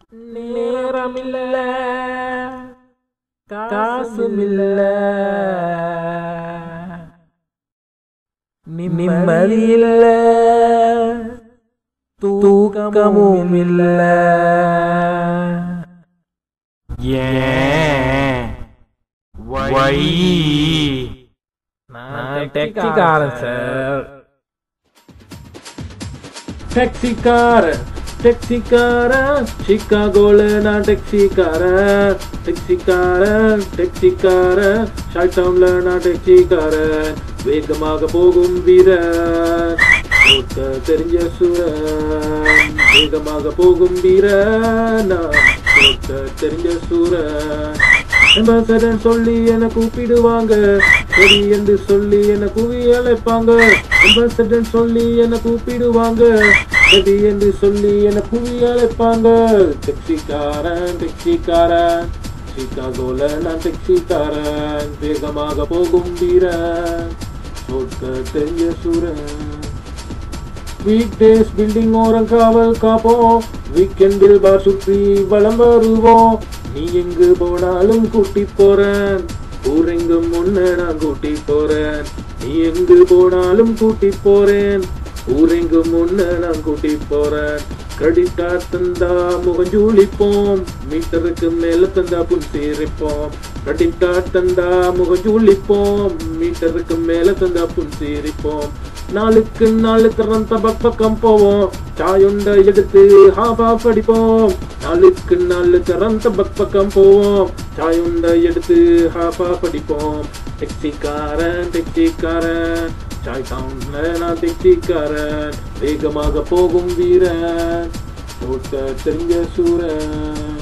நேரமில்ல காசுமில்ல நிம்மதி இல்ல தூக்கமும் இல்ல ஏன் வை நான் டெக்சிக்காரன் சார் டெக்சிக்காரன் டெக்சிக்காரன் சிக்காகோல நான் டெக்சிக்காரன் டெக்சிக்காரன் டெக்சிக்காரன் ஷார்ட் டவுன்ல நான் டெக்சிக்காரன் வேகமாக போகும் வீரன் ஓட்ட தெரிஞ்ச சூரன் வேகமாக போகும் வீரன் நான் ஓட்ட தெரிஞ்ச சூரன் அம்பாசடன் சொல்லி என கூப்பிடுவாங்க சரி என்று சொல்லி என கூவி அழைப்பாங்க அம்பாசடன் சொல்லி என கூப்பிடுவாங்க சரி என்று சொல்லி என கூவி அழைப்பாங்க டெக்ஸிக்காரன் டெக்ஸிக்காரன் சிகாகோல நான் டெக்ஸிக்காரன் வேகமாக போகும் வீரன் சோட்க தெரிஞ்ச சூரன் வீக் டேஸ் பில்டிங் ஓரம் காவல் காப்போம் வீக்கெண்டில் பார் சுற்றி வலம் வருவோம் நீ எங்கு போனாலும் கூட்டி போறேன் ஊரெங்கும் முன்ன நான் கூட்டி போறேன் நீ எங்கு போனாலும் கூட்டி போறேன் ஊரெங்கும் முன்ன நான் கூட்டி போறேன் கிரெடிட் கார்டு தந்தா முகஞ்சூளிப்போம் மீட்டருக்கு மேல தந்தா புன் சீரிப்போம் கிரெடிட் கார்டு தந்தா முகஞ்சூளிப்போம் மீட்டருக்கு மேல தந்தா புன் சீரிப்போம் நாளுக்கு நாலு திறந்த பக்கம் போவோம் சாயுண்ட எடுத்து ஹாபா படிப்போம் நாளுக்கு நாலு திறந்த பக்கம் போவோம் சாயுண்ட எடுத்து ஹாபா படிப்போம் டெக்ஸிக்காரன் டெக்ஸிக்காரன் சாய் டவுன்ல நான் டெக்ஸிக்காரன் வேகமாக போகும் வீரன் ஓட்ட தெரிஞ்ச சூரன்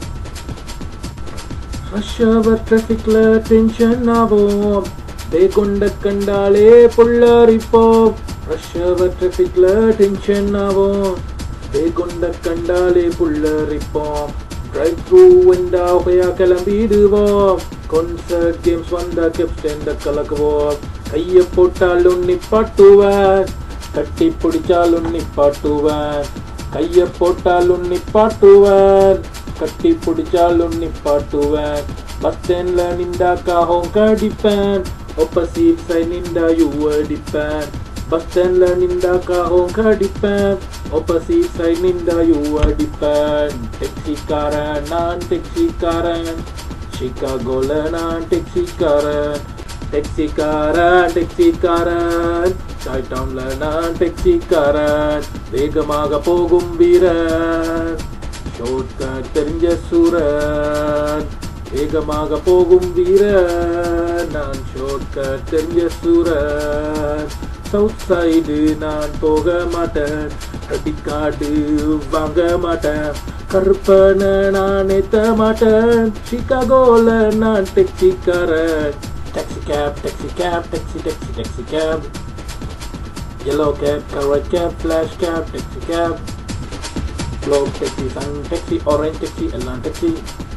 ரஷ் அவர் டிராஃபிக்ல டென்ஷன் ஆகும் டே கொண்ட கண்டாலே புல்லரிப்போம் ரஷ் அவர் டிராஃபிக்ல டென்ஷன் ஆகும் டே கொண்ட கண்டாலே புல்லரிப்போம் டிரைவ் த்ரூ வந்தா ஒகையா கிளம்பிடுவோம் கான்சர்ட் கேம்ஸ் வந்தா கெப்டெண்ட கலக்குவோம் கைய போட்டாலும் நிப்பாட்டுவேன் கட்டி பிடிச்சாலும் நிப்பாட்டுவேன் கைய போட்டாலும் நிப்பாட்டுவேன் கட்டி பிடிச்சாலும் நிப்பாட்டுவேன் பஸ் ஸ்டாண்ட்ல நின்றாக்காகவும் கடிப்பேன் ஒப்போசிட் சைட் நின்றா யூ அடிப்பேன் பஸ் ஸ்டாண்ட்ல நின்றாக்காகவும் கடிப்பேன் ஒப்போசிட் சைட் நின்றா யூ அடிப்பேன் டெக்ஸிக்காரன் நான் டெக்ஸிக்காரன் சிகாகோல நான் டெக்ஸிக்காரன் டெக்ஸிக்காரன் டெக்ஸிக்காரன் சாய் டவுன்ல நான் டெக்ஸிக்காரன் வேகமாக போகும் வீரன் ஷோட்கட் தெரிஞ்ச சூரன் வேகமாக போகும் வீரன் நான் ஷோட்கட் தெரிஞ்ச சூரன் சவுத் சைடு நான் போக மாட்டேன் கிரெடிட் கார்டு வாங்க மாட்டேன் கருப்பனை நான் ஏத்த மாட்டேன் சிகாகோல நான் டெக்ஸிக்காரன் taxi cab taxi cab taxi taxi taxi cab yellow cab, carrot cab, flash cab, taxi cab, globe taxi, sun taxi, orange taxi, elan taxi,